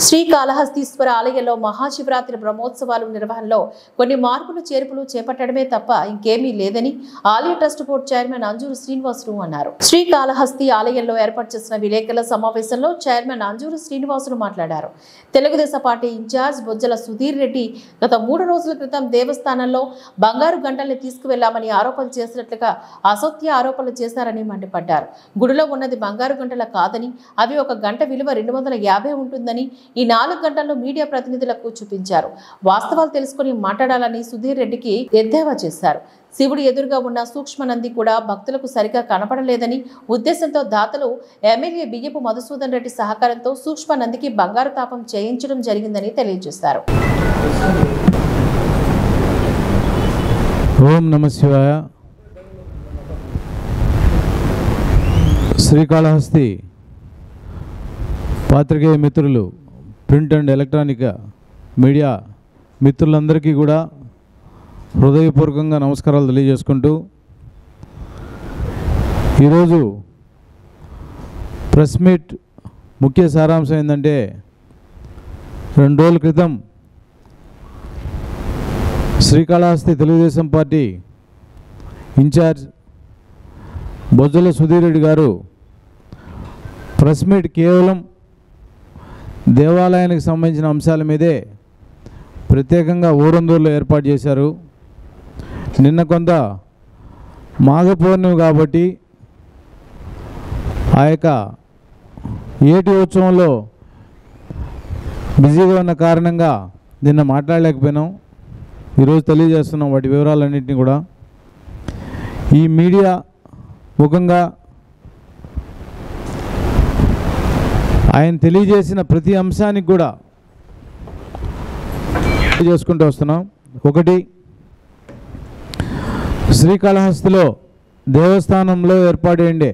శ్రీకాళహస్తీశ్వర ఆలయంలో మహాశివరాత్రి బ్రహ్మోత్సవాలు నిర్వహణలో కొన్ని మార్పులు చేర్పులు చేపట్టడమే తప్ప ఇంకేమీ లేదని ఆలయ trust board chairman Anjuru Srinivasulu అన్నారు శ్రీకాళహస్తి ఆలయంలో ఏర్పాటు చేసిన విలేకరుల సమావేశంలో చైర్మన్ అంజూరు శ్రీనివాసులు మాట్లాడారు తెలుగుదేశం పార్టీ ఇన్ఛార్జ్ బొజ్జల సుధీర్ రెడ్డి గత మూడు రోజుల క్రితం దేవస్థానంలో బంగారు గంటల్ని తీసుకువెళ్లామని ఆరోపణలు చేసినట్లుగా అసత్య ఆరోపణలు చేశారని మండిపడ్డారు గుడిలో ఉన్నది బంగారు గంటల కాదని అవి ఒక గంట విలువ రెండు వందల యాభై ఉంటుందని ఈ నాలుగు గంటల్లో మీడియా ప్రతినిధులకు చూపించారు వాస్తవాలు తెలుసుకుని మాట్లాడాలని సుధీర్ రెడ్డికి ఎద్దేవా చేశారు శివుడు ఎదురుగా ఉన్న సూక్ష్మనంది కూడా భక్తులకు సరిగా కనపడలేదని ఉద్దేశంతో దాతలు ఎమ్మెల్యే బియ్యపు మధుసూదన్ రెడ్డి సహకారంతో సూక్ష్మనందికి బంగారు తాపం చేయించడం జరిగిందని తెలియజేశారు ఓం నమ శివాయ శ్రీకాళహస్తి పాత్రికేయ మిత్రులు ప్రింట్ అండ్ ఎలక్ట్రానిక్ మీడియా మిత్రులందరికీ కూడా హృదయపూర్వకంగా నమస్కారాలు తెలియజేసుకుంటూ ఈరోజు ప్రెస్ మీట్ ముఖ్య సారాంశం ఏంటంటే రెండు రోజుల క్రితం శ్రీకాళహస్తి తెలుగుదేశం పార్టీ ఇన్ఛార్జ్ బొజ్జల సుధీర్ రెడ్డి గారు ప్రెస్ మీట్ కేవలం దేవాలయానికి సంబంధించిన అంశాల మీదే ప్రత్యేకంగా ఊరందూరులో ఏర్పాటు చేశారు నిన్న కొంత మాఘ పౌర్ణమి కాబట్టి ఆ యొక్క ఏటి ఉత్సవంలో బిజీగా ఉన్న కారణంగా నిన్న మాట్లాడలేకపోయినాం ఈరోజు తెలియజేస్తున్నాం వాటి వివరాలన్నింటినీ కూడా ఈ మీడియా ముఖంగా ఆయన తెలియజేసిన ప్రతి అంశానికి కూడా చేసుకుంటూ వస్తున్నాం ఒకటి శ్రీకాళహస్తిలో దేవస్థానంలో ఏర్పాటైండే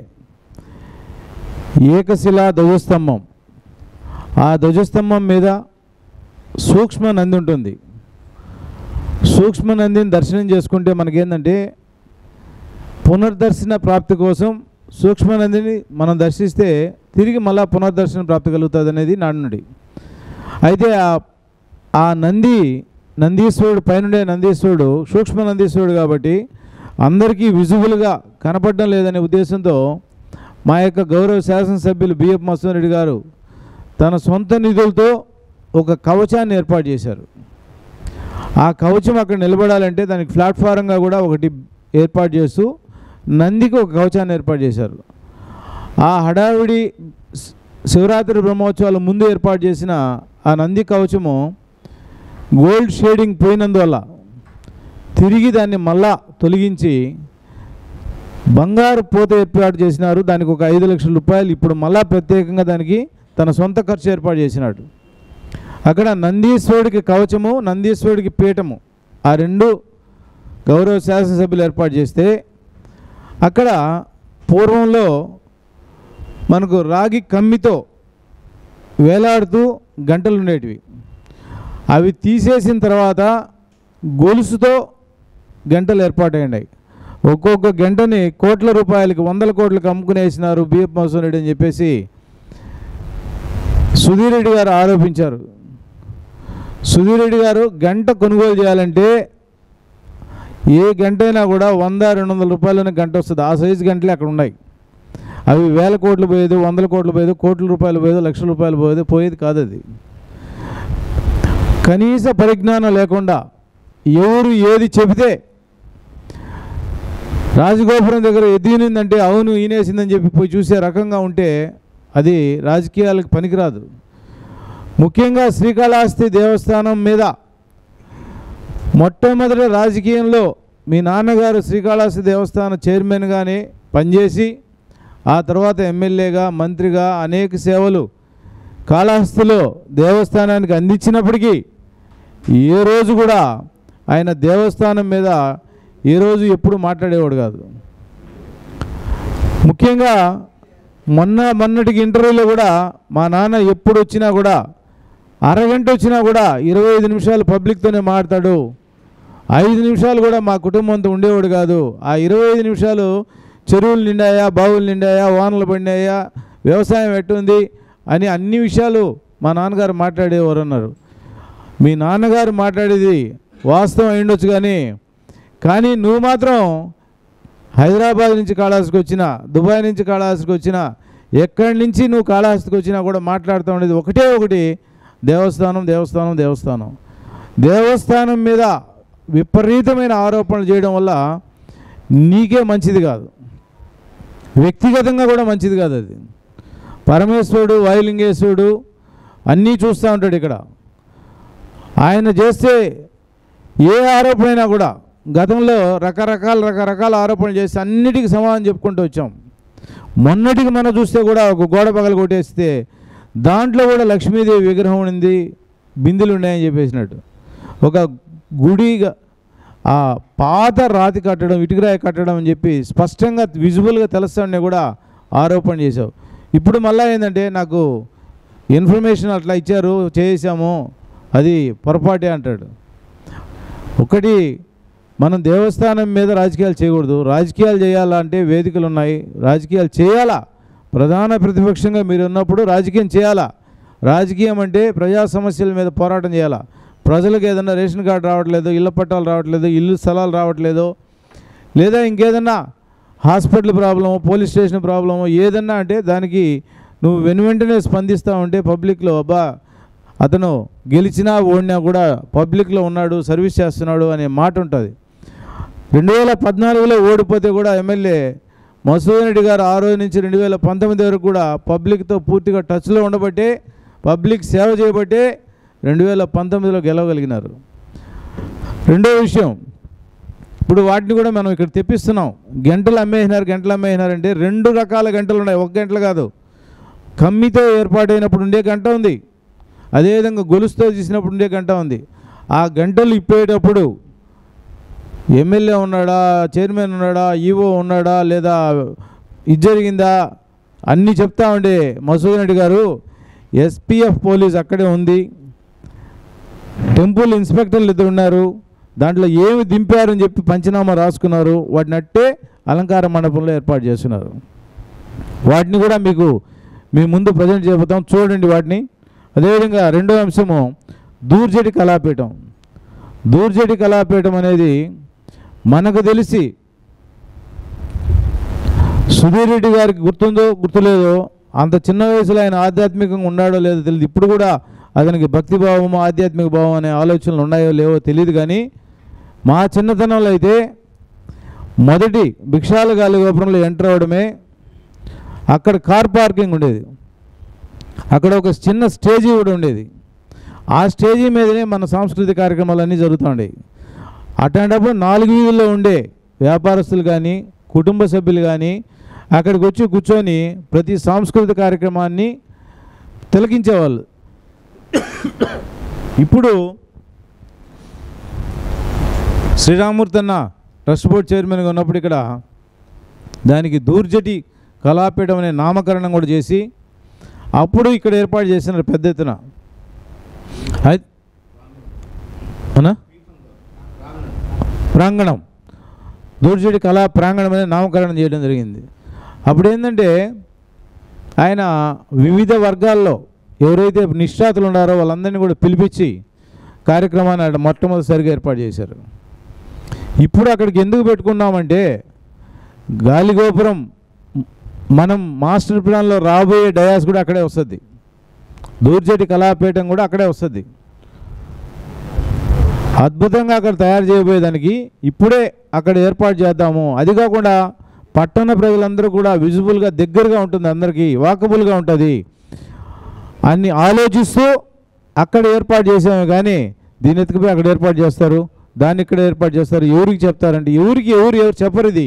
ఏకశిలా ధ్వజస్తంభం ఆ ధ్వజస్తంభం మీద సూక్ష్మ నంది ఉంటుంది సూక్ష్మ నందిని దర్శనం చేసుకుంటే మనకేంటంటే పునర్దర్శన ప్రాప్తి కోసం సూక్ష్మ నందిని మనం దర్శిస్తే తిరిగి మళ్ళా పునర్దర్శన ప్రాప్తి కలుగుతుంది అనేది నానుడి అయితే ఆ ఆ నంది నందీశ్వరుడు పైనుండే నందీశ్వరుడు సూక్ష్మ నందీశ్వరుడు కాబట్టి అందరికీ విజువల్గా కనపడడం లేదనే ఉద్దేశంతో మా యొక్క గౌరవ శాసనసభ్యులు బిఎఫ్ మసూన్ రెడ్డి గారు తన సొంత నిధులతో ఒక కవచాన్ని ఏర్పాటు చేశారు ఆ కవచం అక్కడ నిలబడాలంటే దానికి ప్లాట్ఫారంగా కూడా ఒకటి ఏర్పాటు చేస్తూ నందికి ఒక కవచాన్ని ఏర్పాటు చేశారు ఆ హడావిడి శ- శివరాత్రి బ్రహ్మోత్సవాల ముందు ఏర్పాటు చేసిన ఆ నంది కవచము గోల్డ్ షేడింగ్ పోయినందువల్ల తిరిగి దాన్ని మళ్ళా తొలగించి బంగారు పోత ఏర్పాటు చేసినారు దానికి ఒక ఐదు లక్షల రూపాయలు ఇప్పుడు మళ్ళా ప్రత్యేకంగా దానికి తన సొంత ఖర్చు ఏర్పాటు చేసినాడు అక్కడ నందీశ్వరుడికి కవచము నందీశ్వరుడికి పీఠము ఆ రెండు గౌరవ శాసనసభ్యులు ఏర్పాటు చేస్తే అక్కడ పూర్వంలో మనకు రాగి కమ్మితో వేలాడుతూ గంటలు ఉండేటివి అవి తీసేసిన తర్వాత గొలుసుతో గంటలు ఏర్పాటయ్యాయి ఒక్కొక్క గంటని కోట్ల రూపాయలకి వందల కోట్లకు అమ్ముకునేసినారు బిఎఫ్ మోహన్ రెడ్డి అని చెప్పేసి సుధీర్ రెడ్డి గారు ఆరోపించారు సుధీర్ రెడ్డి గారు గంట కొనుగోలు చేయాలంటే ఏ గంట అయినా కూడా వంద రెండు వందల రూపాయలనే గంట వస్తుంది ఆ సైజు గంటలే అక్కడ ఉన్నాయి అవి వేల కోట్లు పోయేది వందల కోట్లు పోయేది కోట్ల రూపాయలు పోయేది లక్షల రూపాయలు పోయేది పోయేది కాదు అది కనీస పరిజ్ఞానం లేకుండా ఎవరు ఏది చెబితే రాజగోపురం దగ్గర ఎదిగినిందంటే అవును ఈనేసిందని చెప్పి పోయి చూసే రకంగా ఉంటే అది రాజకీయాలకు పనికిరాదు ముఖ్యంగా శ్రీకాళహస్తి దేవస్థానం మీద మొట్టమొదటి రాజకీయంలో మీ నాన్నగారు శ్రీకాళహస్తి దేవస్థాన చైర్మన్గానే పనిచేసి ఆ తర్వాత ఎమ్మెల్యేగా మంత్రిగా అనేక సేవలు కాళహస్తిలో దేవస్థానానికి అందించినప్పటికీ ఏ రోజు కూడా ఆయన దేవస్థానం మీద ఏ రోజు ఎప్పుడు మాట్లాడేవాడు కాదు ముఖ్యంగా మొన్న మొన్నటికి ఇంటర్వ్యూలో కూడా మా నాన్న ఎప్పుడు వచ్చినా కూడా అరగంట వచ్చినా కూడా ఇరవై ఐదు నిమిషాలు పబ్లిక్తోనే మాట్లాడు ఐదు నిమిషాలు కూడా మా కుటుంబంతో ఉండేవాడు కాదు ఆ ఇరవై ఐదు నిమిషాలు చెరువులు నిండాయా బావులు నిండాయా వానలు పడినాయా వ్యవసాయం ఎట్టుంది అని అన్ని విషయాలు మా నాన్నగారు మాట్లాడేవారు అన్నారు మీ నాన్నగారు మాట్లాడేది వాస్తవం అయి కానీ కానీ నువ్వు మాత్రం హైదరాబాద్ నుంచి కాళహస్తికి వచ్చిన దుబాయ్ నుంచి కాళహస్తికి వచ్చిన ఎక్కడి నుంచి నువ్వు కాళహస్తికి వచ్చినా కూడా మాట్లాడుతూ ఉండేది ఒకటే ఒకటి దేవస్థానం దేవస్థానం దేవస్థానం దేవస్థానం మీద విపరీతమైన ఆరోపణలు చేయడం వల్ల నీకే మంచిది కాదు వ్యక్తిగతంగా కూడా మంచిది కాదు అది పరమేశ్వరుడు వాయులింగేశ్వరుడు అన్నీ చూస్తూ ఉంటాడు ఇక్కడ ఆయన చేస్తే ఏ ఆరోపణ అయినా కూడా గతంలో రకరకాల రకరకాల ఆరోపణలు చేసి అన్నిటికీ సమాధానం చెప్పుకుంటూ వచ్చాం మొన్నటికి మనం చూస్తే కూడా ఒక గోడ పగలు కొట్టేస్తే దాంట్లో కూడా లక్ష్మీదేవి విగ్రహం ఉంది బిందులు ఉన్నాయని చెప్పేసినట్టు ఒక గుడిగా ఆ పాత రాతి కట్టడం ఇటుకరాయి కట్టడం అని చెప్పి స్పష్టంగా విజువల్గా తెలుస్తుండే కూడా ఆరోపణ చేశావు ఇప్పుడు మళ్ళీ ఏంటంటే నాకు ఇన్ఫర్మేషన్ అట్లా ఇచ్చారు చేసాము అది పొరపాటే అంటాడు ఒకటి మనం దేవస్థానం మీద రాజకీయాలు చేయకూడదు రాజకీయాలు చేయాలంటే వేదికలు ఉన్నాయి రాజకీయాలు చేయాలా ప్రధాన ప్రతిపక్షంగా మీరు ఉన్నప్పుడు రాజకీయం చేయాలా రాజకీయం అంటే ప్రజా సమస్యల మీద పోరాటం చేయాలా ప్రజలకు ఏదైనా రేషన్ కార్డు రావట్లేదు ఇళ్ళ పట్టాలు రావట్లేదు ఇల్లు స్థలాలు రావట్లేదు లేదా ఇంకేదన్నా hospital problem police station problem ఏదన్నా అంటే దానికి నువ్వు వెను వెంటనే స్పందిస్తూ ఉంటే పబ్లిక్లో అబ్బా అతను గెలిచినా ఓడినా కూడా పబ్లిక్లో ఉన్నాడు సర్వీస్ చేస్తున్నాడు అనే మాట ఉంటుంది రెండు వేల పద్నాలుగులో ఓడిపోతే కూడా ఎమ్మెల్యే మసూదన్ రెడ్డి గారు ఆ రోజు నుంచి రెండు వేల పంతొమ్మిది వరకు కూడా పబ్లిక్తో పూర్తిగా టచ్లో ఉండబట్టే పబ్లిక్ సేవ చేయబట్టే రెండు వేల పంతొమ్మిదిలో గెలవగలిగినారు రెండో విషయం ఇప్పుడు వాటిని కూడా మనం ఇక్కడ తెప్పిస్తున్నాం గంటలు అమ్మేసినారు గంటలు అమ్మేసినారు అంటే రెండు రకాల గంటలు ఉన్నాయి ఒక గంటలు కాదు కమ్మితో ఏర్పాటైనప్పుడు ఉండే గంట ఉంది అదేవిధంగా గొలుసుతో తీసినప్పుడు ఉండే గంట ఉంది ఆ గంటలు ఇప్పేటప్పుడు ఎమ్మెల్యే ఉన్నాడా చైర్మన్ ఉన్నాడా ఈవో ఉన్నాడా లేదా ఇది జరిగిందా అన్నీ చెప్తా ఉండే మసూద్ రెడ్డి గారు ఎస్పీఎఫ్ పోలీస్ అక్కడే ఉంది టెంపుల్ ఇన్స్పెక్టర్లు ఇద్దరు ఉన్నారు దాంట్లో ఏమి దింపారని చెప్పి పంచనామా రాసుకున్నారు వాటిని అట్టే అలంకార మండపంలో ఏర్పాటు చేస్తున్నారు వాటిని కూడా మీకు మీ ముందు ప్రజెంట్ చేయబోతాం చూడండి వాటిని అదేవిధంగా రెండో అంశము దూర్జటి కళాపీఠం దూర్జటి కళాపీఠం అనేది మనకు తెలిసి సుధీర్ రెడ్డి గారికి గుర్తుందో గుర్తులేదో అంత చిన్న వయసులో ఆయన ఆధ్యాత్మికంగా ఉన్నాడో లేదో తెలియదు ఇప్పుడు కూడా అతనికి భక్తి భావము ఆధ్యాత్మిక భావం అనే ఆలోచనలు ఉన్నాయో లేవో తెలియదు కానీ మా చిన్నతనంలో అయితే మొదటి భిక్షాల గాలి గోపురంలో ఎంటర్ అవడమే అక్కడ కార్ పార్కింగ్ ఉండేది అక్కడ ఒక చిన్న స్టేజీ కూడా ఉండేది ఆ స్టేజీ మీదనే మన సాంస్కృతిక కార్యక్రమాలన్నీ జరుగుతుండేవి అట్లాంటప్పుడు నాలుగు వీధుల్లో ఉండే వ్యాపారస్తులు కానీ కుటుంబ సభ్యులు కానీ అక్కడికి వచ్చి కూర్చొని ప్రతి సాంస్కృతిక కార్యక్రమాన్ని తిలకించేవాళ్ళు ఇప్పుడు శ్రీరామూర్తి అన్న ట్రస్ట్ బోర్డ్ చైర్మన్గా ఉన్నప్పుడు ఇక్కడ దానికి దూర్జటి కళాపీఠం అనే నామకరణం కూడా చేసి అప్పుడు ఇక్కడ ఏర్పాటు చేసినారు పెద్ద ఎత్తున అయి- అవునా ప్రాంగణం దూర్జటి కళా ప్రాంగణం అనే నామకరణం చేయడం జరిగింది అప్పుడు ఏంటంటే ఆయన వివిధ వర్గాల్లో ఎవరైతే నిష్ఠాతులు ఉన్నారో వాళ్ళందరినీ కూడా పిలిపించి కార్యక్రమాన్ని ఆయన మొట్టమొదటిసారిగా ఏర్పాటు చేశారు ఇప్పుడు అక్కడికి ఎందుకు పెట్టుకున్నామంటే గాలిగోపురం మనం మాస్టర్ ప్లాన్లో రాబోయే డయాస్ కూడా అక్కడే వస్తుంది దూర్జటి కళాపీఠం కూడా అక్కడే వస్తుంది అద్భుతంగా అక్కడ తయారు చేయబోయేదానికి ఇప్పుడే అక్కడ ఏర్పాటు చేద్దాము అది కాకుండా పట్టణ ప్రజలందరూ కూడా విజిబుల్గా దగ్గరగా ఉంటుంది అందరికీ వాకబుల్గా ఉంటుంది అన్ని ఆలోచిస్తూ అక్కడ ఏర్పాటు చేసాము కానీ దీని ఎత్తుకుపోయి అక్కడ ఏర్పాటు చేస్తారు దాన్ని ఇక్కడ ఏర్పాటు చేస్తారు ఎవరికి చెప్తారంటే ఎవరికి ఎవరు ఎవరు చెప్పరు ఇది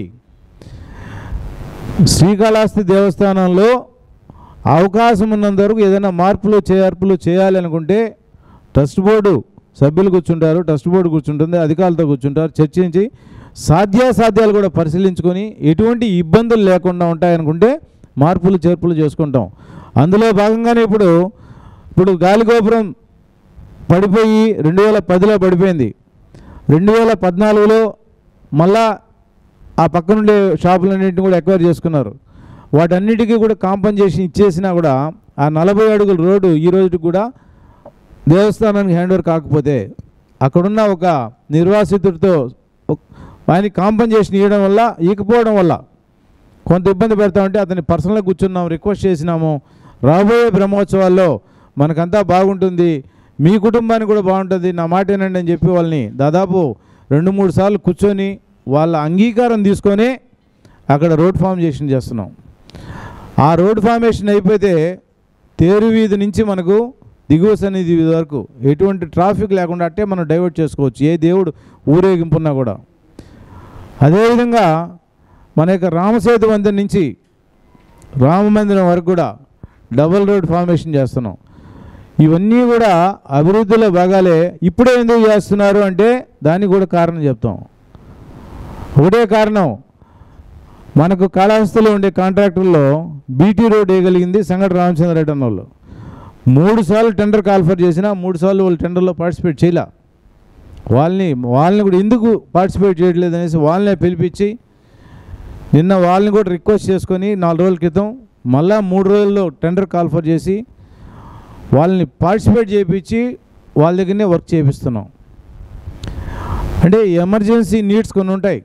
శ్రీకాళహస్తి దేవస్థానంలో అవకాశం ఉన్నంత వరకు ఏదైనా మార్పులు చేర్పులు చేయాలి అనుకుంటే ట్రస్ట్ బోర్డు సభ్యులు కూర్చుంటారు ట్రస్ట్ బోర్డు కూర్చుంటుంది అధికారులతో కూర్చుంటారు చర్చించి సాధ్యాసాధ్యాలు కూడా పరిశీలించుకొని ఎటువంటి ఇబ్బందులు లేకుండా ఉంటాయనుకుంటే మార్పులు చేర్పులు చేసుకుంటాం అందులో భాగంగానే ఇప్పుడు ఇప్పుడు గాలిగోపురం పడిపోయి రెండు వేల పదిలో పడిపోయింది రెండు వేల పద్నాలుగులో మళ్ళా ఆ పక్కనుండే షాపులన్నింటిని కూడా ఎక్వైర్ చేసుకున్నారు వాటన్నిటికీ కూడా కాంపన్సేషన్ ఇచ్చేసినా కూడా ఆ నలభై అడుగుల రోడ్డు ఈ రోజుకి కూడా దేవస్థానానికి హ్యాండ్ ఓవర్ కాకపోతే అక్కడున్న ఒక నిర్వాసితుడితో ఒక- ఆయనకి కాంపన్సేషన్ ఇవ్వడం వల్ల ఇకపోవడం వల్ల కొంత ఇబ్బంది పెడతామంటే అతన్ని పర్సనల్గా కూర్చున్నాం రిక్వెస్ట్ చేసినాము రాబోయే బ్రహ్మోత్సవాల్లో మనకంతా బాగుంటుంది మీ కుటుంబానికి కూడా బాగుంటుంది నా మాట ఏనండి అని చెప్పి వాళ్ళని దాదాపు రెండు మూడు సార్లు కూర్చొని వాళ్ళ అంగీకారం తీసుకొని అక్కడ రోడ్ ఫార్మేషన్ చేస్తున్నాం ఆ రోడ్ ఫార్మేషన్ అయిపోతే తేరు వీధి నుంచి మనకు దిగువ సన్నిధి వీధి వరకు ఎటువంటి ట్రాఫిక్ లేకుండా అట్టే మనం డైవర్ట్ చేసుకోవచ్చు ఏ దేవుడు ఊరేగింపున్నా కూడా అదేవిధంగా మన యొక్క రామసేతు వంతెన నుంచి రామ మందిరం వరకు కూడా డబుల్ రోడ్ ఫార్మేషన్ చేస్తున్నాం ఇవన్నీ కూడా అభివృద్ధిలో భాగాలే ఇప్పుడే ఎందుకు చేస్తున్నారు అంటే దానికి కూడా కారణం చెప్తాం ఒకటే కారణం మనకు కాళహస్తిలో ఉండే కాంట్రాక్టర్లో బీటీ రోడ్ వేయగలిగింది సంగటి రామచంద్రరెడ్డి అన్న వాళ్ళు మూడు సార్లు టెండర్ కాల్ఫర్ చేసినా మూడు సార్లు వాళ్ళు టెండర్లో పార్టిసిపేట్ చేయలే వాళ్ళని వాళ్ళని కూడా ఎందుకు పార్టిసిపేట్ చేయట్లేదు అనేసి వాళ్ళనే పిలిపించి నిన్న వాళ్ళని కూడా రిక్వెస్ట్ చేసుకొని నాలుగు రోజుల క్రితం మళ్ళా మూడు రోజుల్లో టెండర్ కాల్ఫర్ చేసి వాళ్ళని పార్టిసిపేట్ చేయించి వాళ్ళ దగ్గరనే వర్క్ చేపిస్తున్నాం అంటే ఎమర్జెన్సీ నీడ్స్ కొన్ని ఉంటాయి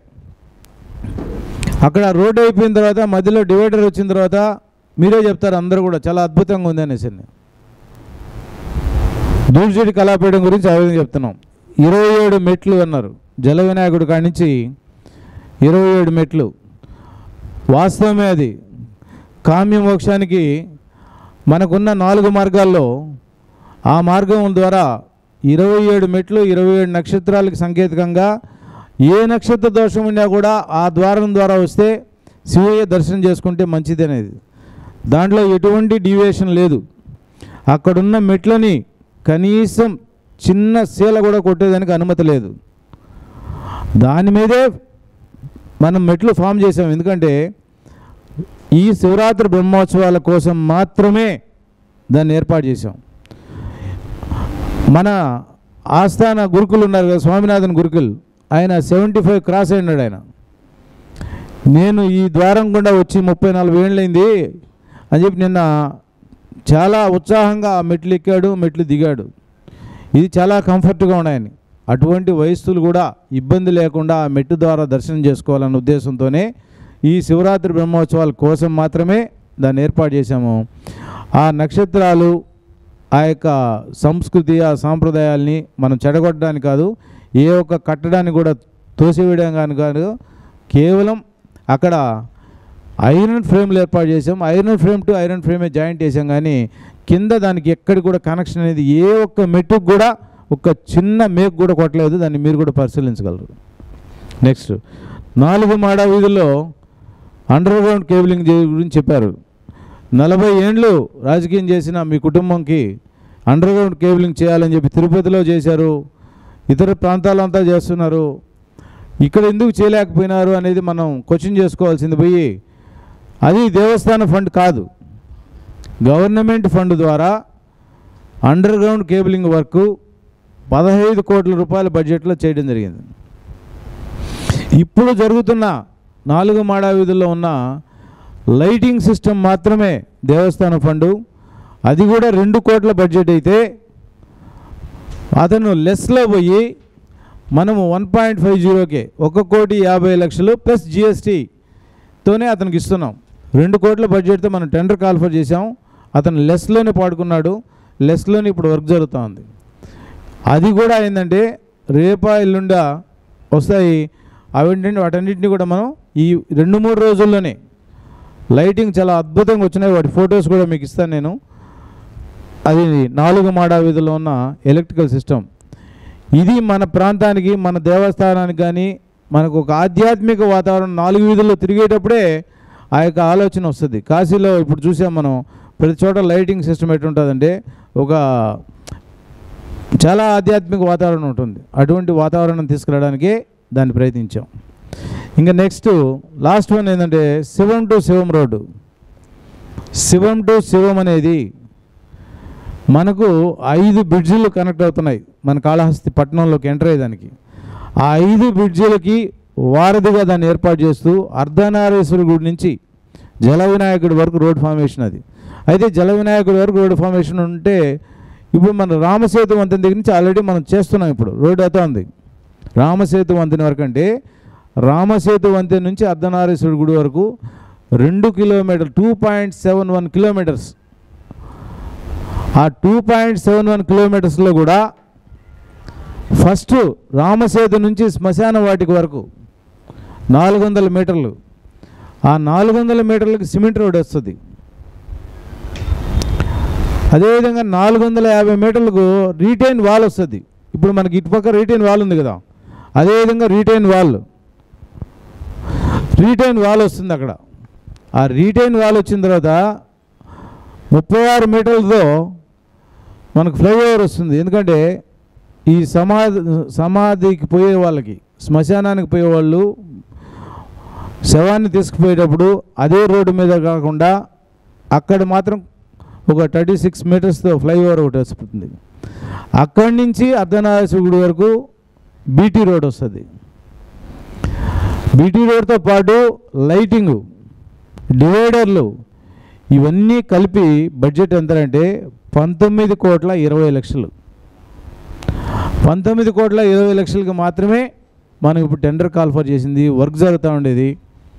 అక్కడ రోడ్ అయిపోయిన తర్వాత మధ్యలో డివైడర్ వచ్చిన తర్వాత మీరే చెప్తారు అందరూ కూడా చాలా అద్భుతంగా ఉంది అనేసి దూల్చెడి కళాపీఠం గురించి ఆ విధంగా చెప్తున్నాం ఇరవై ఏడు మెట్లు అన్నారు జల వినాయకుడి కాడి నుంచి ఇరవై ఏడు మెట్లు వాస్తవమే అది కామ్య మోక్షానికి మనకున్న నాలుగు మార్గాల్లో ఆ మార్గం ద్వారా ఇరవై ఏడు మెట్లు ఇరవై ఏడు నక్షత్రాలకు సంకేతకంగా ఏ నక్షత్ర దోషం ఉన్నా కూడా ఆ ద్వారం ద్వారా వస్తే శివయ్య దర్శనం చేసుకుంటే మంచిది అనేది దాంట్లో ఎటువంటి డీవియేషన్ లేదు అక్కడున్న మెట్లని కనీసం చిన్న శీల కూడా కొట్టేదానికి అనుమతి లేదు దాని మీదే మనం మెట్లు ఫామ్ చేసాం ఎందుకంటే ఈ శివరాత్రి బ్రహ్మోత్సవాల కోసం మాత్రమే దాన్ని ఏర్పాటు చేశాం మన ఆస్థాన గురుకులు ఉన్నారు కదా స్వామినాథన్ గురుకుల్ ఆయన సెవెంటీ ఫైవ్ క్రాస్ అయినాడు ఆయన నేను ఈ ద్వారం గుండా వచ్చి ముప్పై నలభై ఏళ్ళైంది అని చెప్పి నిన్న చాలా ఉత్సాహంగా ఆ మెట్లు ఎక్కాడు మెట్లు దిగాడు ఇది చాలా కంఫర్ట్గా ఉన్నాయని అటువంటి వయస్సులు కూడా ఇబ్బంది లేకుండా ఆ మెట్టు ద్వారా దర్శనం చేసుకోవాలన్న ఉద్దేశంతోనే ఈ శివరాత్రి బ్రహ్మోత్సవాల కోసం మాత్రమే దాన్ని ఏర్పాటు చేశాము ఆ నక్షత్రాలు ఆ యొక్క సంస్కృతి ఆ సాంప్రదాయాల్ని మనం చెడగొట్టడానికి కాదు ఏ ఒక్క కట్టడాన్ని కూడా తోసివేయడం కానీ కాదు కేవలం అక్కడ ఐరన్ ఫ్రేమ్లు ఏర్పాటు చేసాం ఐరన్ ఫ్రేమ్ టు ఐరన్ ఫ్రేమే జాయింట్ చేసాం కానీ కింద దానికి ఎక్కడికి కూడా కనెక్షన్ అనేది ఏ ఒక్క మెట్టుకు కూడా ఒక చిన్న మేక్ కూడా కొట్టలేదు దాన్ని మీరు కూడా పరిశీలించగలరు నెక్స్ట్ నాలుగు మాడ వీధుల్లో అండర్ గ్రౌండ్ కేబులింగ్ చే- గురించి చెప్పారు నలభై ఏండ్లు రాజకీయం చేసిన మీ కుటుంబంకి అండర్ గ్రౌండ్ కేబులింగ్ చేయాలని చెప్పి తిరుపతిలో చేశారు ఇతర ప్రాంతాలంతా చేస్తున్నారు ఇక్కడ ఎందుకు చేయలేకపోయినారు అనేది మనం క్వశ్చన్ చేసుకోవాల్సింది పోయి అది దేవస్థాన ఫండ్ కాదు గవర్నమెంట్ ఫండ్ ద్వారా అండర్ గ్రౌండ్ కేబులింగ్ వర్క్ పదహైదు కోట్ల రూపాయల బడ్జెట్లో చేయడం జరిగింది ఇప్పుడు జరుగుతున్న నాలుగు మాడా వీధుల్లో ఉన్న లైటింగ్ సిస్టమ్ మాత్రమే దేవస్థాన ఫండు అది కూడా రెండు కోట్ల బడ్జెట్ అయితే అతను లెస్లో పోయి మనము వన్ పాయింట్ ఫైవ్ జీరోకే ఒక కోటి యాభై లక్షలు ప్లస్ జిఎస్టీతోనే అతనికి ఇస్తున్నాం రెండు కోట్ల బడ్జెట్తో మనం టెండర్ కాల్ఫర్ చేసాం అతను లెస్లోనే పాడుకున్నాడు లెస్లోనే ఇప్పుడు వర్క్ జరుగుతూ ఉంది అది కూడా ఏంటంటే రేపా ఎల్లుండా వస్తాయి అవేంటంటే వాటన్నిటిని కూడా మనం ఈ రెండు మూడు రోజుల్లోనే లైటింగ్ చాలా అద్భుతంగా వచ్చినాయి వాటి ఫొటోస్ కూడా మీకు ఇస్తాను నేను అది నాలుగు మాడా వీధిలో ఉన్న ఎలక్ట్రికల్ సిస్టమ్ ఇది మన ప్రాంతానికి మన దేవస్థానానికి కానీ మనకు ఒక ఆధ్యాత్మిక వాతావరణం నాలుగు వీధుల్లో తిరిగేటప్పుడే ఆ యొక్క ఆలోచన వస్తుంది కాశీలో ఇప్పుడు చూసాం మనం ప్రతి చోట లైటింగ్ సిస్టమ్ ఎట్లుంటుందంటే ఒక చాలా ఆధ్యాత్మిక వాతావరణం ఉంటుంది అటువంటి వాతావరణం తీసుకురావడానికే దాన్ని ప్రయత్నించాం ఇంకా నెక్స్ట్ లాస్ట్ వన్ ఏంటంటే Shivam to Shivam road Shivam to Shivam అనేది మనకు ఐదు బ్రిడ్జిలు కనెక్ట్ అవుతున్నాయి మన కాళహస్తి పట్టణంలోకి ఎంటర్ అయ్యేదానికి ఆ ఐదు బ్రిడ్జిలకి వారధిగా దాన్ని ఏర్పాటు చేస్తూ అర్ధనారేశ్వరి గుడి నుంచి జల వినాయకుడి వరకు రోడ్ ఫార్మేషన్ అది అయితే జల వినాయకుడి వరకు రోడ్డు ఫార్మేషన్ ఉంటే ఇప్పుడు మన రామసేతు వంతెన దగ్గర నుంచి ఆల్రెడీ మనం చేస్తున్నాం ఇప్పుడు రోడ్డు అవుతా ఉంది రామసేతు వంతెన వరకు అంటే రామసేతు వంతెన నుంచి అర్ధనారీశ్వరుడి గుడి వరకు రెండు kilometre two point seven one kilometres ఆ టూ పాయింట్ సెవెన్ వన్ కిలోమీటర్స్లో కూడా ఫస్ట్ రామసేతు నుంచి శ్మశాన వాటికి వరకు నాలుగు వందల మీటర్లు ఆ నాలుగు వందల మీటర్లకు సిమెంట్ రోడ్ వస్తుంది అదేవిధంగా నాలుగు వందల యాభై మీటర్లకు రీటైన్ వాల్ వస్తుంది ఇప్పుడు మనకి ఇటుపక్క రీటైన్ వాల్ ఉంది కదా అదేవిధంగా రీటైన్ వాల్ రీటైన్ వాల్ వస్తుంది అక్కడ ఆ రీటైన్ వాల్ వచ్చిన తర్వాత ముప్పై ఆరు మీటర్లతో మనకు ఫ్లైఓవర్ వస్తుంది ఎందుకంటే ఈ సమాధి సమాధికి పోయే వాళ్ళకి శ్మశానానికి పోయే వాళ్ళు శవాన్ని తీసుకుపోయేటప్పుడు అదే రోడ్డు మీద కాకుండా అక్కడ మాత్రం ఒక థర్టీ సిక్స్ మీటర్స్తో ఫ్లైఓవర్ ఒకటి వస్తుంది అక్కడి నుంచి అర్ధనారీశ్వరుడి వరకు బీటీ రోడ్ వస్తుంది బీటీ రోడ్తో పాటు లైటింగు డివైడర్లు ఇవన్నీ కలిపి బడ్జెట్ ఎంత అంటే పంతొమ్మిది కోట్ల ఇరవై లక్షలు పంతొమ్మిది కోట్ల ఇరవై లక్షలకి మాత్రమే మనం ఇప్పుడు టెండర్ కాల్ఫర్ చేసింది వర్క్ జరుగుతూ ఉండేది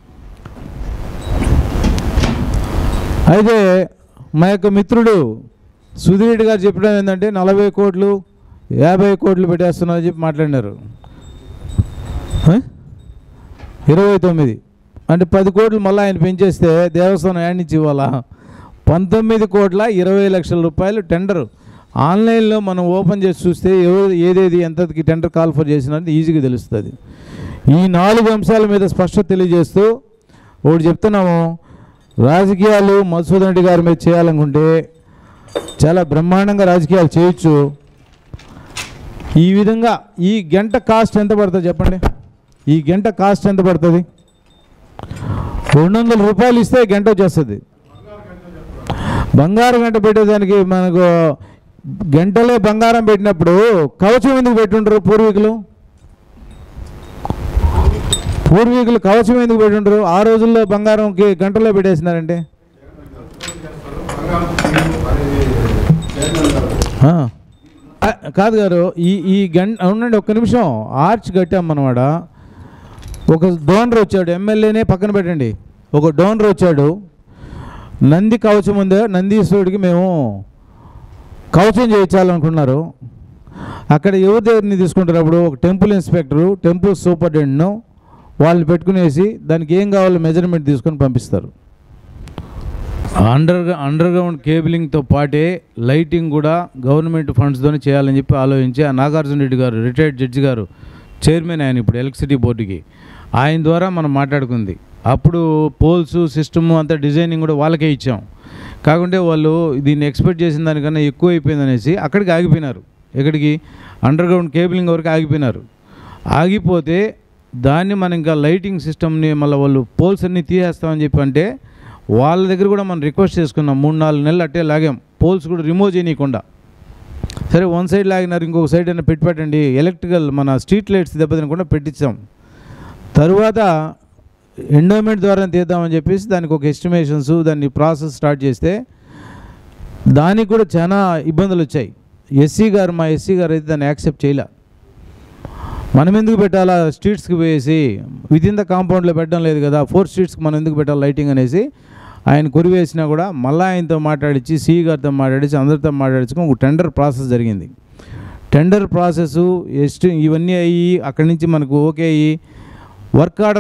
అయితే మా యొక్క మిత్రుడు సుధీరెడ్డి గారు చెప్పడం ఏంటంటే నలభై కోట్లు యాభై కోట్లు పెట్టేస్తున్నారని చెప్పి మాట్లాడినారు హ? ఇరవై తొమ్మిది అంటే పది కోట్లు మళ్ళీ ఆయన పెంచేస్తే దేవస్థానం యాడ్ నుంచి ఇవ్వాలా పంతొమ్మిది కోట్ల ఇరవై లక్షల రూపాయలు టెండర్ ఆన్లైన్లో మనం ఓపెన్ చేసి చూస్తే ఎవరు ఏదేది ఎంతకి టెండర్ కాల్ ఫర్ చేసినది ఈజీగా తెలుస్తుంది ఈ నాలుగు అంశాల మీద స్పష్టత తెలియజేస్తూ ఒకటి చెప్తున్నాము రాజకీయాలు మధుసూదన్ రెడ్డి గారి మీద చేయాలనుకుంటే చాలా బ్రహ్మాండంగా రాజకీయాలు చేయొచ్చు ఈ విధంగా ఈ గంట కాస్ట్ ఎంత పడుతుంది చెప్పండి ఈ గంట కాస్ట్ ఎంత పడుతుంది రెండు వందల రూపాయలు ఇస్తే గంట వచ్చేస్తుంది బంగారు గంట పెట్టేదానికి మనకు గంటలే బంగారం పెట్టినప్పుడు కవచం ఎందుకు పెట్టుంటారు పూర్వీకులు పూర్వీకులు కవచం ఎందుకు పెట్టుంటారు ఆ రోజుల్లో బంగారంకి గంటలో పెట్టేసినారంటే ఆ. ఆ, కాదు గారు ఈ ఈ గంట అవునండి ఒక్క నిమిషం ఆర్చ్ కట్టాం మనవాడ ఒక డోనర్ వచ్చాడు ఎమ్మెల్యేనే పక్కన పెట్టండి ఒక డోనర్ వచ్చాడు నంది కవచం ఉందో నందీశ్వరుడికి మేము కవచం చేయించాలనుకున్నారు అక్కడ ఎవరి దగ్గరని తీసుకుంటారు అప్పుడు ఒక టెంపుల్ ఇన్స్పెక్టరు టెంపుల్ సూపరింటెండెంట్ను వాళ్ళని పెట్టుకునేసి దానికి ఏం కావాలో మెజర్మెంట్ తీసుకొని పంపిస్తారు అండర్ అండర్ గ్రౌండ్ కేబులింగ్తో పాటే లైటింగ్ కూడా గవర్నమెంట్ ఫండ్స్తోనే చేయాలని చెప్పి ఆలోచించి ఆ నాగార్జున రెడ్డి గారు రిటైర్డ్ జడ్జి గారు చైర్మన్ ఆయన ఇప్పుడు ఎలక్ట్రిసిటీ బోర్డుకి ఆయన ద్వారా మనం మాట్లాడుకుంది అప్పుడు పోల్స్ సిస్టమ్ అంతా డిజైనింగ్ కూడా వాళ్ళకే ఇచ్చాం కాకుంటే వాళ్ళు దీన్ని ఎక్స్పెక్ట్ చేసిన దానికన్నా ఎక్కువ అయిపోయింది అనేసి అక్కడికి ఆగిపోయినారు ఎక్కడికి అండర్ గ్రౌండ్ కేబులింగ్ వరకు ఆగిపోయినారు ఆగిపోతే దాన్ని మనం ఇంకా లైటింగ్ సిస్టమ్ని మళ్ళీ వాళ్ళు పోల్స్ అన్నీ తీసేస్తామని చెప్పి అంటే వాళ్ళ దగ్గర కూడా మనం రిక్వెస్ట్ చేసుకున్నాం మూడు నాలుగు నెలలు అట్టే లాగాం పోల్స్ కూడా రిమూవ్ చేయనీయకుండా సరే వన్ సైడ్ లాగినారు ఇంకొక సైడ్ అయినా పెట్టి పెట్టండి ఎలక్ట్రికల్ మన స్ట్రీట్ లైట్స్ దెబ్బతినకుండా పెట్టించాం తరువాత ఎండోమెంట్ ద్వారా తీద్దామని చెప్పేసి దానికి ఒక ఎస్టిమేషన్స్ దాన్ని ప్రాసెస్ స్టార్ట్ చేస్తే దానికి కూడా చాలా ఇబ్బందులు వచ్చాయి ఎస్సీ గారు మా ఎస్సీ గారు అయితే దాన్ని యాక్సెప్ట్ చేయలే మనం ఎందుకు పెట్టాలా స్ట్రీట్స్కి పోయేసి విత్ ఇన్ ద కాంపౌండ్లో పెట్టడం లేదు కదా ఫోర్ స్ట్రీట్స్కి మనం ఎందుకు పెట్టాలి లైటింగ్ అనేసి ఆయన కొరివేసినా కూడా మళ్ళీ ఆయనతో మాట్లాడించి సిఈ గారితో మాట్లాడించి అందరితో మాట్లాడించుకొని ఒక టెండర్ ప్రాసెస్ జరిగింది టెండర్ ప్రాసెస్ ఎస్టి ఇవన్నీ అయ్యి అక్కడి నుంచి మనకు ఓకే అయ్యి వర్క్ ఆర్డర్